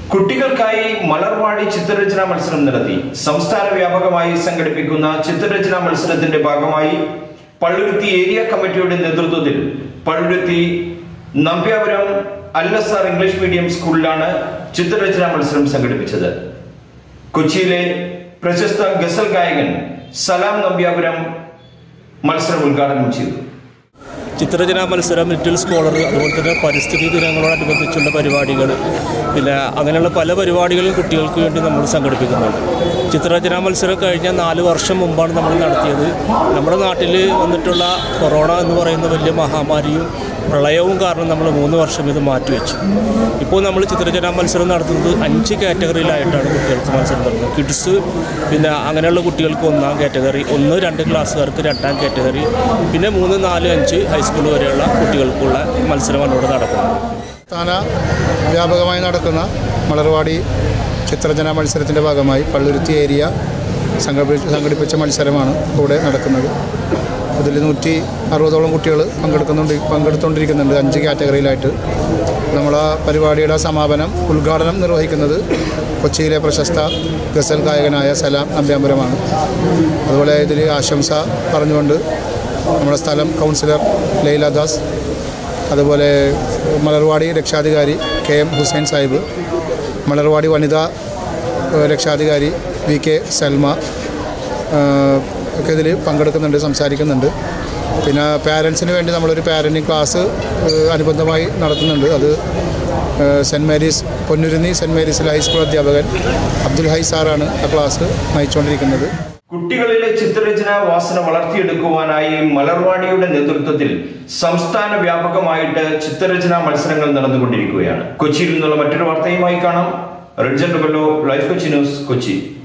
കുട്ടികൾക്കായി മലർവാടി ചിത്രരചനാ മത്സരം നടത്തി സംസ്ഥാന വ്യാപകമായി സംഘടിപ്പിക്കുന്ന ചിത്രരചനാ മത്സരത്തിന്റെ ഭാഗമായി പള്ളുരുത്തി ഏരിയ കമ്മിറ്റിയുടെ നേതൃത്വത്തിൽ പള്ളുരുത്തി നമ്പ്യാപുരം അല്ലസാർ ഇംഗ്ലീഷ് മീഡിയം സ്കൂളിലാണ് ചിത്രരചനാ മത്സരം സംഘടിപ്പിച്ചത് കൊച്ചിയിലെ പ്രശസ്ത ഗസൽ ഗായകൻ സലാം നമ്പ്യാപുരം മത്സരം ഉദ്ഘാടനം ചെയ്തു ചിത്രരചനാ മത്സരം ലിറ്റിൽ സ്കോളർ അതുപോലെ തന്നെ പരിസ്ഥിതി ദിനങ്ങളോടനുബന്ധിച്ചുള്ള പരിപാടികൾ പിന്നെ അങ്ങനെയുള്ള പല പരിപാടികളും കുട്ടികൾക്ക് വേണ്ടി നമ്മൾ സംഘടിപ്പിക്കുന്നുണ്ട് ചിത്രരചനാ മത്സരം കഴിഞ്ഞ നാല് വർഷം മുമ്പാണ് നമ്മൾ നടത്തിയത് നമ്മുടെ നാട്ടിൽ വന്നിട്ടുള്ള കൊറോണ എന്ന് പറയുന്ന വലിയ മഹാമാരിയും പ്രളയവും കാരണം നമ്മൾ മൂന്ന് വർഷം ഇത് മാറ്റിവെച്ചു ഇപ്പോൾ നമ്മൾ ചിത്രരചനാ മത്സരം നടത്തുന്നത് അഞ്ച് കാറ്റഗറിയിലായിട്ടാണ് കുട്ടികൾക്ക് മത്സരം നടത്തുന്നത് കിഡ്സ് പിന്നെ അങ്ങനെയുള്ള കുട്ടികൾക്ക് ഒന്നാം കാറ്റഗറി ഒന്ന് രണ്ട് ക്ലാസ്സുകാർക്ക് രണ്ടാം കാറ്റഗറി പിന്നെ മൂന്ന് നാല് അഞ്ച് ഹൈസ്കൂൾ വരെയുള്ള കുട്ടികൾക്കുള്ള മത്സരമാണ് ഇവിടെ നടക്കുന്നത് സംസ്ഥാന വ്യാപകമായി നടക്കുന്ന മലർവാടി ചിത്രരചന മത്സരത്തിൻ്റെ ഭാഗമായി പള്ളുരുത്തി ഏരിയ സംഘടിപ്പിച്ച സംഘടിപ്പിച്ച മത്സരമാണ് ഇവിടെ നടക്കുന്നത് അതിൽ നൂറ്റി അറുപതോളം കുട്ടികൾ പങ്കെടുക്കുന്നുണ്ട് പങ്കെടുത്തുകൊണ്ടിരിക്കുന്നുണ്ട് അഞ്ച് കാറ്റഗറിയിലായിട്ട് നമ്മൾ ആ പരിപാടിയുടെ സമാപനം ഉദ്ഘാടനം നിർവഹിക്കുന്നത് കൊച്ചിയിലെ പ്രശസ്ത ഗസൽ ഗായകനായ സലാം നമ്പ്യാമ്പുരമാണ് അതുപോലെ ഇതിൽ ആശംസ പറഞ്ഞുകൊണ്ട് നമ്മുടെ സ്ഥലം കൗൺസിലർ ലൈല ദാസ് അതുപോലെ മലർവാടി രക്ഷാധികാരി കെ എം ഹുസൈൻ സാഹിബ് മലർവാടി വനിതാ ഏഹ്, രക്ഷാധികാരി വി കെ സൽമ ഏഹ്, ഒക്കെ ഇതിൽ പങ്കെടുക്കുന്നുണ്ട് സംസാരിക്കുന്നുണ്ട് പിന്നെ പാരൻസിന് വേണ്ടി നമ്മളൊരു പാരൻറ്റിങ് ക്ലാസ് ഏഹ്, അനുബന്ധമായി നടത്തുന്നുണ്ട് അത് ഏഹ്, സെൻറ്റ് മേരീസ് പൊന്നുരുന്നി സെൻറ്റ് മേരീസിലെ ഹൈസ്കൂൾ അധ്യാപകൻ അബ്ദുൽ ഹൈ സാറാണ് ആ ക്ലാസ് നയിച്ചുകൊണ്ടിരിക്കുന്നത് കുട്ടികളിലെ ചിത്രരചനാ വാസന വളർത്തിയെടുക്കുവാനായി മലർവാടിയുടെ നേതൃത്വത്തിൽ സംസ്ഥാന വ്യാപകമായിട്ട് ചിത്രരചനാ മത്സരങ്ങൾ നടന്നുകൊണ്ടിരിക്കുകയാണ് കൊച്ചിയിൽ നിന്നുള്ള മറ്റൊരു വാർത്തയുമായി കാണാം റിഡ്ജൻ ഡുബല്ലോ ലൈഫ് കൊച്ചി ന്യൂസ് കൊച്ചി